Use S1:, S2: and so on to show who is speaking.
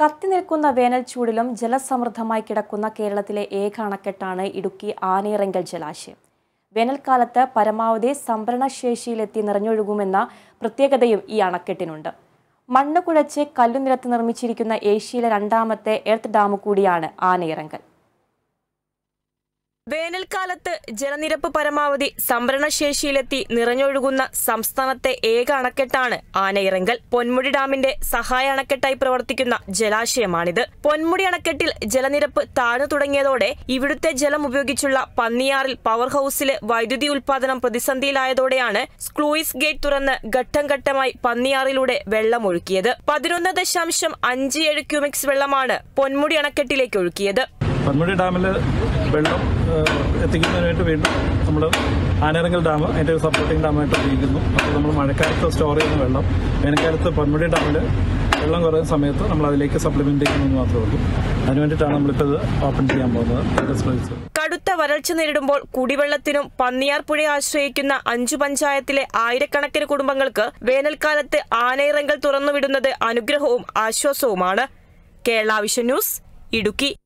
S1: കത്തി നിൽക്കുന്ന വേനൽ ചൂടിലും ജലസമൃദ്ധമായി കിടക്കുന്ന കേരളത്തിലെ ഏക അണക്കെട്ടാണ് ഇടുക്കി ആനയിറങ്കൽ ജലാശയം വേനൽക്കാലത്ത് പരമാവധി സംഭരണശേഷിയിലെത്തി നിറഞ്ഞൊഴുകുമെന്ന പ്രത്യേകതയും ഈ അണക്കെട്ടിനുണ്ട് മണ്ണ് കുഴച്ച് കല്ലുനിരത്ത് നിർമ്മിച്ചിരിക്കുന്ന ഏഷ്യയിലെ രണ്ടാമത്തെ എർത്ത് ഡാം കൂടിയാണ് ആനയിറങ്കൽ
S2: വേനൽക്കാലത്ത് ജലനിരപ്പ് പരമാവധി സംഭരണശേഷിയിലെത്തി നിറഞ്ഞൊഴുകുന്ന സംസ്ഥാനത്തെ ഏക അണക്കെട്ടാണ് ആനയിറങ്കൽ പൊന്മുടി ഡാമിന്റെ സഹായ അണക്കെട്ടായി പ്രവർത്തിക്കുന്ന ജലാശയമാണിത് പൊന്മുടി അണക്കെട്ടിൽ ജലനിരപ്പ് താഴ്ന്നു തുടങ്ങിയതോടെ ഇവിടുത്തെ ജലം ഉപയോഗിച്ചുള്ള പന്നിയാറിൽ പവർ ഹൌസിലെ വൈദ്യുതി ഉൽപാദനം പ്രതിസന്ധിയിലായതോടെയാണ് സ്ക്ലൂയിസ് ഗേറ്റ് തുറന്ന് ഘട്ടം ഘട്ടമായി പന്നിയാറിലൂടെ വെള്ളം ഒഴുക്കിയത് പതിനൊന്ന് ദശാംശം അഞ്ച് ഏഴ് ക്യൂമിക്സ് വെള്ളമാണ് പൊന്മുടി അണക്കെട്ടിലേക്ക് ഒഴുക്കിയത്
S3: പൊന്മുടി ഡാമിൽ വെള്ളം ഏഹ്, എത്തിക്കുന്നതിന് വേണ്ടി വീണ്ടും നമ്മൾ ആനയിറങ്കൽ ഡാം അതിൻ്റെ ഒരു സപ്പോർട്ടിംഗ് ഡാമായിട്ട് ഉപയോഗിക്കുന്നു അപ്പോൾ നമ്മൾ മഴക്കാലത്ത് സ്റ്റോർ ചെയ്യുന്ന വെള്ളം വേനൽക്കാലത്ത് പൊന്മുടി ഡാമിൽ വെള്ളം കുറയുന്ന സമയത്ത് നമ്മൾ അതിലേക്ക് സപ്ലിമെൻ്റ് ചെയ്യുന്നത് മാത്രമേ ഉള്ളൂ അതിന് വേണ്ടിയിട്ടാണ് നമ്മളിപ്പോൾ ഇത് ഓപ്പൺ ചെയ്യാൻ പോകുന്നത് ഇതിൻ്റെ സ്പേസ്
S2: കടുത്ത വരൾച്ച നേരിടുമ്പോൾ കുടിവെള്ളത്തിനും പന്നിയാർ പുഴയെ ആശ്രയിക്കുന്ന അഞ്ചു പഞ്ചായത്തിലെ ആയിരക്കണക്കിന് കുടുംബങ്ങൾക്ക് വേനൽക്കാലത്ത് ആനയിറങ്കൽ തുറന്നുവിടുന്നത് അനുഗ്രഹവും ആശ്വാസവുമാണ് കേരള വിഷൻ ന്യൂസ് ഇടുക്കി